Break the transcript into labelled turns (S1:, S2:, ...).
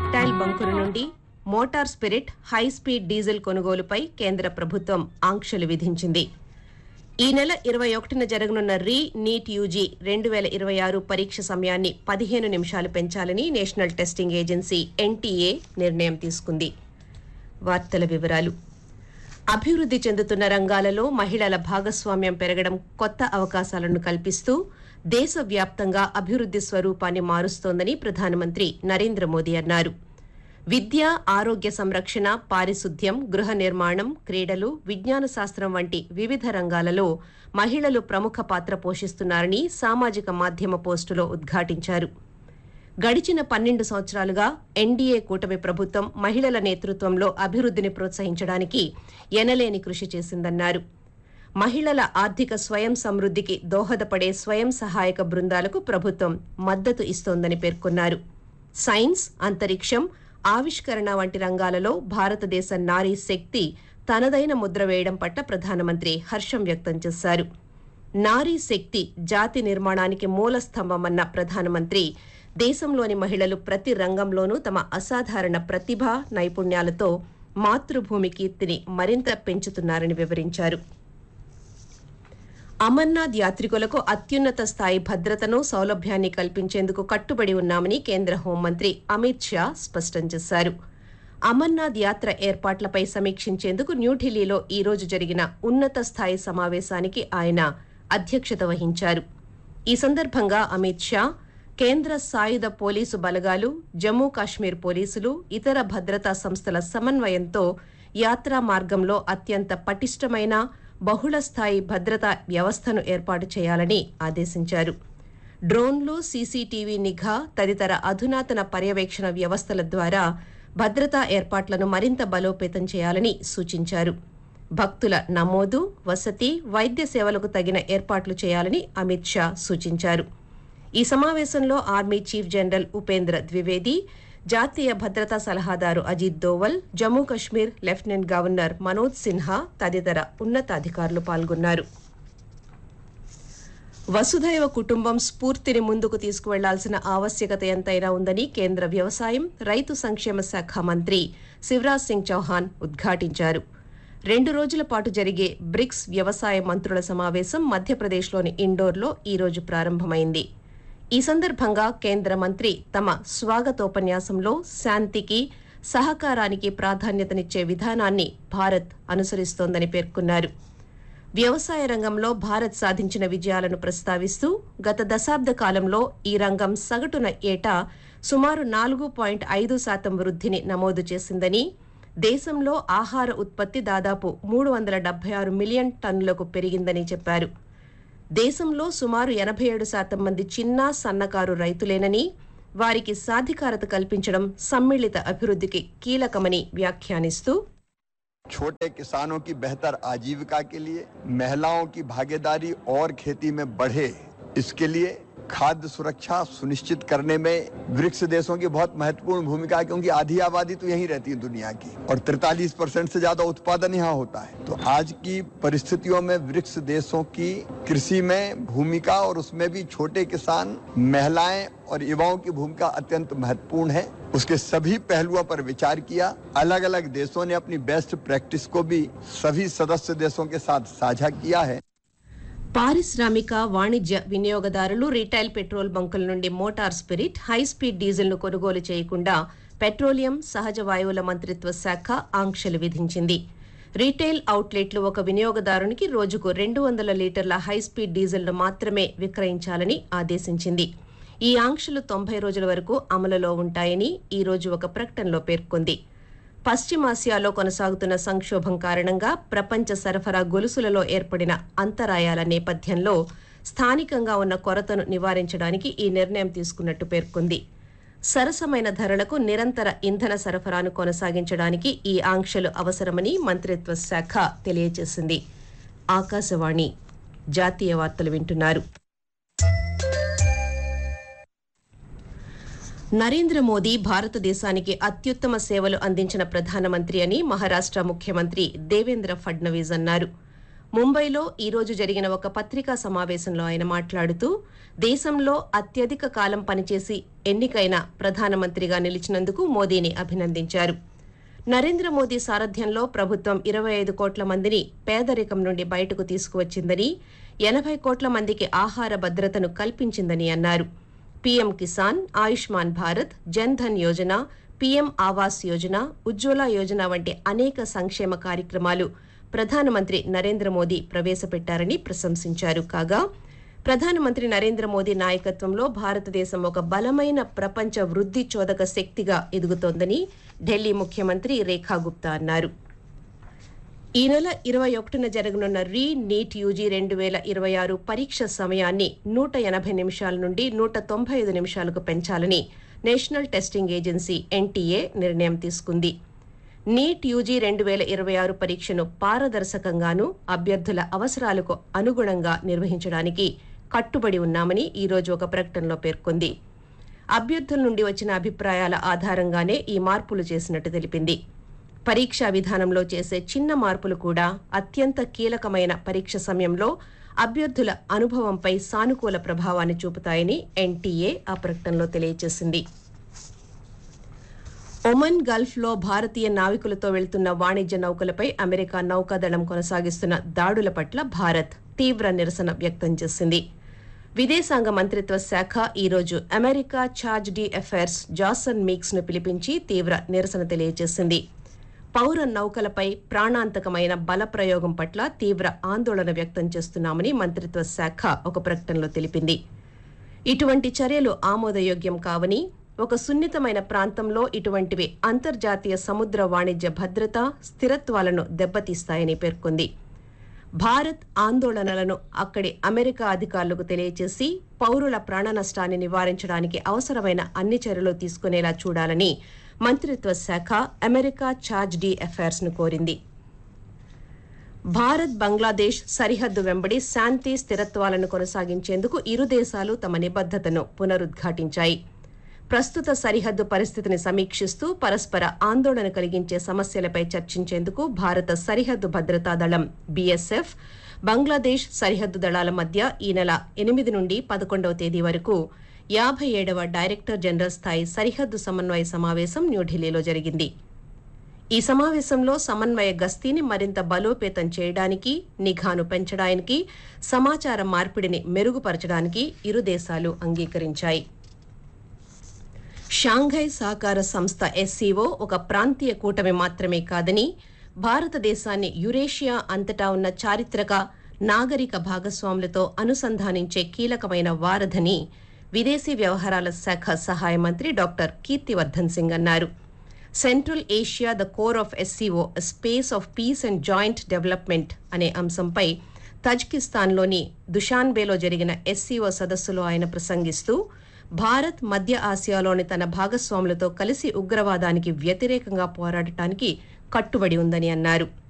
S1: రిట్టాయిల్ బంకుల నుండి motor spirit high speed diesel కొనుగోలుపై కేంద్ర ప్రభుత్వం ఆంక్షలు విధించింది ఈ నెల ఇరవై ఒకటిన జరగనున్న రీ నీట్ యూజీ రెండు వేల ఇరవై ఆరు పరీక్ష సమయాన్ని పదిహేను నిమిషాలు పెంచాలని నేషనల్ టెస్టింగ్ ఏజెన్సీ ఎన్టీఏ నిర్ణయం తీసుకుంది వార్తల వివరాలు అభివృద్ధి చెందుతున్న రంగాలలో మహిళల భాగస్వామ్యం పెరగడం కొత్త అవకాశాలను కల్పిస్తూ దేశవ్యాప్తంగా అభివృద్ధి స్వరూపాన్ని మారుస్తోందని ప్రధానమంత్రి నరేంద్ర మోదీ అన్నారు విద్య ఆరోగ్య సంరక్షణ పారిశుద్ధ్యం గృహ నిర్మాణం క్రీడలు విజ్ఞాన శాస్త్రం వంటి వివిధ రంగాలలో మహిళలు ప్రముఖ పాత్ర పోషిస్తున్నారని సామాజిక మాధ్యమ పోస్టులో ఉద్ఘాటించారు గడిచిన పన్నెండు సంవత్సరాలుగా ఎన్డీఏ కూటమి ప్రభుత్వం మహిళల నేతృత్వంలో అభివృద్ధిని ప్రోత్సహించడానికి ఎనలేని కృషి చేసిందన్నారు మహిళల ఆర్థిక స్వయం సమృద్ధికి దోహదపడే స్వయం సహాయక బృందాలకు ప్రభుత్వం మద్దతు ఇస్తోందని పేర్కొన్నారు సైన్స్ అంతరిక్షం ఆవిష్కరణ వంటి రంగాలలో భారతదేశ నారీ శక్తి తనదైన ముద్ర వేయడం పట్ల ప్రధానమంత్రి హర్షం వ్యక్తం చేశారు నారీ శక్తి జాతి నిర్మాణానికి మూల స్తంభమన్న ప్రధానమంత్రి దేశంలోని మహిళలు ప్రతి రంగంలోనూ తమ అసాధారణ ప్రతిభ నైపుణ్యాలతో మాతృభూమి కీర్తిని మరింత పెంచుతున్నారని వివరించారు అమర్నాథ్ యాత్రికులకు అత్యున్నత స్థాయి భద్రతను సౌలభ్యాన్ని కల్పించేందుకు కట్టుబడి ఉన్నామని కేంద్ర హోంమంత్రి అమిత్ షా స్పష్టం చేశారు అమర్నాథ్ యాత్ర ఏర్పాట్లపై సమీక్షించేందుకు న్యూఢిల్లీలో ఈ రోజు జరిగిన ఉన్నత స్థాయి సమావేశానికి ఆయన అధ్యక్షత వహించారు ఈ సందర్భంగా అమిత్ షా కేంద్ర సాయుధ పోలీసు బలగాలు జమ్మూ కాశ్మీర్ పోలీసులు ఇతర భద్రతా సంస్థల సమన్వయంతో యాత్రా మార్గంలో అత్యంత పటిష్టమైన బహుళ స్థాయి భద్రతా వ్యవస్థను ఏర్పాటు చేయాలని ఆదేశించారు డ్రోన్లు సీసీటీవీ నిఘా తదితర అధునాతన పర్యవేక్షణ వ్యవస్థల ద్వారా భద్రతా ఏర్పాట్లను మరింత బలోపేతం చేయాలని సూచించారు భక్తుల నమోదు వసతి వైద్య సేవలకు తగిన ఏర్పాట్లు చేయాలని అమిత్ షా సూచించారు ఈ సమావేశంలో army chief general Upendra Dwivedi జాతీయ భద్రతా సలహాదారు అజిత్ దోవల్ జమ్మూ కశ్మీర్ లెఫ్టినెంట్ గవర్నర్ మనోజ్ సిన్హా తదితర ఉన్నతాధికారులు పాల్గొన్నారు వసుధైవ కుటుంబం స్ఫూర్తిని ముందుకు తీసుకువెళ్లాల్సిన ఆవశ్యకత ఎంతైనా ఉందని కేంద్ర వ్యవసాయం రైతు సంక్షేమ శాఖ మంత్రి శివరాజ్ సింగ్ చౌహాన్ ఉద్ఘాటించారు రెండు రోజుల పాటు జరిగే బ్రిక్స్ వ్యవసాయ మంత్రుల సమావేశం మధ్యప్రదేశ్లోని ఇండోర్లో ఈ రోజు ప్రారంభమైంది ఈ సందర్భంగా కేంద్ర మంత్రి తమ స్వాగతోపన్యాసంలో శాంతికి సహకారానికి ప్రాధాన్యతనిచ్చే విధానాన్ని భారత్ అనుసరిస్తోందని పేర్కొన్నారు వ్యవసాయ రంగంలో భారత్ సాధించిన విజయాలను ప్రస్తావిస్తూ గత దశాబ్ద కాలంలో ఈ రంగం సగటున ఏటా సుమారు నాలుగు పాయింట్ ఐదు శాతం వృద్ధిని నమోదు చేసిందని దేశంలో ఆహార ఉత్పత్తి దాదాపు మూడు వందల డెబ్బై ఆరు మిలియన్ టన్నులకు పెరిగిందని చెప్పారు దేశంలో సుమారు ఎనభై ఏడు శాతం మంది చిన్న సన్నకారు రైతులేనని వారికి సాధికారత కల్పించడం సమ్మిళిత అభివృద్ధికి కీలకమని వ్యాఖ్యానిస్తూ
S2: छोटे किसानों की बेहतर आजीविका के लिए महिलाओं की भागीदारी और खेती में बढ़े इसके लिए खाद्य सुरक्षा सुनिश्चित करने में ब्रिक्स देशों की बहुत महत्वपूर्ण भूमिका है क्योंकि आधी आबादी तो यहीं रहती है दुनिया की और 43 परसेंट से ज्यादा उत्पादन यहाँ होता है तो आज की परिस्थितियों में ब्रिक्स देशों की कृषि में भूमिका और उसमें भी छोटे किसान महिलाएं और युवाओं की भूमिका अत्यंत महत्वपूर्ण है उसके सभी पहलुओं पर विचार किया अलग अलग देशों ने अपनी बेस्ट प्रैक्टिस को भी सभी सदस्य देशों के साथ साझा किया है
S1: పారిశ్రామిక వాణిజ్య వినియోగదారులు రీటైల్ పెట్రోల్ బంకుల నుండి మోటార్ స్పిరిట్ హై స్పీడ్ డీజిల్ను కొనుగోలు చేయకుండా పెట్రోలియం సహజ వాయువుల మంత్రిత్వ శాఖ ఆంక్షలు విధించింది రీటైల్ అవుట్లెట్లు ఒక వినియోగదారునికి రోజుకు రెండు వందల లీటర్ల హై స్పీడ్ డీజిల్ను మాత్రమే విక్రయించాలని ఆదేశించింది ఈ ఆంక్షలు తొంభై రోజుల వరకు అమలులో ఉంటాయని ఈ రోజు ఒక ప్రకటనలో పేర్కొంది పశ్చిమాసియాలో కొనసాగుతున్న సంక్షోభం కారణంగా ప్రపంచ సరఫరా గొలుసులలో ఏర్పడిన అంతరాయాల నేపథ్యంలో స్థానికంగా ఉన్న కొరతను నివారించడానికి ఈ నిర్ణయం తీసుకున్నట్టు పేర్కొంది సరసమైన ధరలకు నిరంతర ఇంధన సరఫరాను కొనసాగించడానికి ఈ ఆంక్షలు అవసరమని మంత్రిత్వ శాఖ తెలియజేసింది ఆకాశవాణి జాతీయ వార్తలు వింటున్నారు నరేంద్ర మోదీ భారతదేశానికి అత్యుత్తమ సేవలు అందించిన ప్రధానమంత్రి అని మహారాష్ట్ర ముఖ్యమంత్రి దేవేంద్ర ఫడ్నవీస్ అన్నారు ముంబైలో ఈ రోజు జరిగిన ఒక పత్రికా సమావేశంలో ఆయన మాట్లాడుతూ దేశంలో అత్యధిక కాలం పనిచేసి ఎన్నికైన ప్రధానమంత్రిగా నిలిచినందుకు మోదీని అభినందించారు నరేంద్ర మోదీ సారథ్యంలో ప్రభుత్వం ఇరవై ఐదు కోట్ల మందిని పేదరికం నుండి బయటకు తీసుకువచ్చిందని ఎనభై కోట్ల మందికి ఆహార భద్రతను కల్పించిందని అన్నారు పీఎం కిసాన్ ఆయుష్మాన్ భారత్ జన్ ధన్ యోజన పీఎం ఆవాస్ యోజన ఉజ్వల యోజన వంటి అనేక సంక్షేమ కార్యక్రమాలు ప్రధానమంత్రి నరేంద్ర మోదీ ప్రవేశపెట్టారని ప్రశంసించారు కాగా ప్రధానమంత్రి నరేంద్ర మోదీ నాయకత్వంలో భారతదేశం ఒక బలమైన ప్రపంచ వృద్ధి చోదక శక్తిగా ఎదుగుతోందని ఢిల్లీ ముఖ్యమంత్రి రేఖా గుప్తా అన్నారు ఈ నెల ఇరవై ఒకటిన జరగనున్న రీ నీట్ యూజీ రెండు వేల ఇరవై ఆరు పరీక్ష సమయాన్ని నూట ఎనభై నిమిషాల నుండి నూట తొంభై ఐదు నిమిషాలకు పెంచాలని నేషనల్ టెస్టింగ్ ఏజెన్సీ ఎన్టీఏ నిర్ణయం తీసుకుంది నీట్ యూజీ రెండు వేల ఇరవై ఆరు పరీక్షను పారదర్శకంగాను అభ్యర్థుల అవసరాలకు అనుగుణంగా నిర్వహించడానికి కట్టుబడి ఉన్నామని ఈ రోజు ఒక ప్రకటనలో పేర్కొంది అభ్యర్థుల నుండి వచ్చిన అభిప్రాయాల ఆధారంగానే ఈ మార్పులు చేసినట్టు తెలిపింది పరీక్షా విధానంలో చేసే చిన్న మార్పులు కూడా అత్యంత కీలకమైన పరీక్ష సమయంలో అభ్యర్థుల అనుభవంపై సానుకూల ప్రభావాన్ని చూపుతాయని ఎన్టీఏ ఆ ప్రకటనలో తెలియజేసింది ఒమన్ గల్ఫ్ లో భారతీయ నావికులతో వెళ్తున్న వాణిజ్య నౌకలపై అమెరికా నౌకాదళం కొనసాగిస్తున్న దాడుల పట్ల భారత్ తీవ్ర నిరసన వ్యక్తం చేసింది విదేశాంగ మంత్రిత్వ శాఖ ఈరోజు America charge d' affaires Jason Meeks ను పిలిపించి తీవ్ర నిరసన తెలియజేసింది పౌర నౌకలపై ప్రాణాంతకమైన బల ప్రయోగం పట్ల తీవ్ర ఆందోళన వ్యక్తం చేస్తున్నామని మంత్రిత్వ శాఖ ఒక ప్రకటనలో తెలిపింది ఇటువంటి చర్యలు ఆమోదయోగ్యం కావని ఒక సున్నితమైన ప్రాంతంలో ఇటువంటివి అంతర్జాతీయ సముద్ర వాణిజ్య భద్రత స్థిరత్వాలను దెబ్బతీస్తాయని పేర్కొంది భారత్ ఆందోళనలను అక్కడి అమెరికా అధికారులకు తెలియజేసి పౌరుల ప్రాణ నష్టాన్ని నివారించడానికి అవసరమైన అన్ని చర్యలు తీసుకునేలా చూడాలని మంత్రిత్వ శాఖ అమెరికా ఛార్జ్ డి అఫైర్స్ ను కోరింది భారత్ బంగ్లాదేశ్ సరిహద్దు వెంబడి శాంతి స్థిరత్వాలను కొనసాగించేందుకు ఇరు దేశాలు తమ నిబద్దతను పునరుద్ఘాటించాయి ప్రస్తుత సరిహద్దు పరిస్థితిని సమీక్షిస్తూ పరస్పర ఆందోళన కలిగించే సమస్యలపై చర్చించేందుకు భారత సరిహద్దు భద్రతా దళం బీఎస్ఎఫ్ బంగ్లాదేశ్ సరిహద్దు దళాల మధ్య ఈ నెల ఎనిమిది నుండి పదకొండవ తేదీ వరకు యాభై ఏడవ డైరెక్టర్ జనరల్ స్థాయి సరిహద్దు సమన్వయ సమావేశం న్యూఢిల్లీలో జరిగింది ఈ సమావేశంలో సమన్వయ గస్తీని మరింత బలోపేతం చేయడానికి నిఘాను పెంచడానికి సమాచార మార్పిడిని మెరుగుపరచడానికి ఇరు దేశాలు అంగీకరించాయి షాంఘై సహకార సంస్థ ఎస్సీఓ ఒక ప్రాంతీయ కూటమి మాత్రమే కాదని భారతదేశాన్ని యురేషియా అంతటా ఉన్న చారిత్రక నాగరిక భాగస్వాములతో అనుసంధానించే కీలకమైన వారధని విదేశీ వ్యవహారాల శాఖ సహాయ మంత్రి డాక్టర్ కీర్తివర్ధన్ సింగ్ అన్నారు central Asia the core of SCO space of peace and joint development అనే అంశంపై తజ్కిస్తాన్లోని దుషాన్బేలో జరిగిన ఎస్సీఓ సదస్సులో ఆయన ప్రసంగిస్తూ భారత్ మధ్య ఆసియాలోని తన భాగస్వాములతో కలిసి ఉగ్రవాదానికి వ్యతిరేకంగా పోరాడటానికి కట్టుబడి ఉందని అన్నారు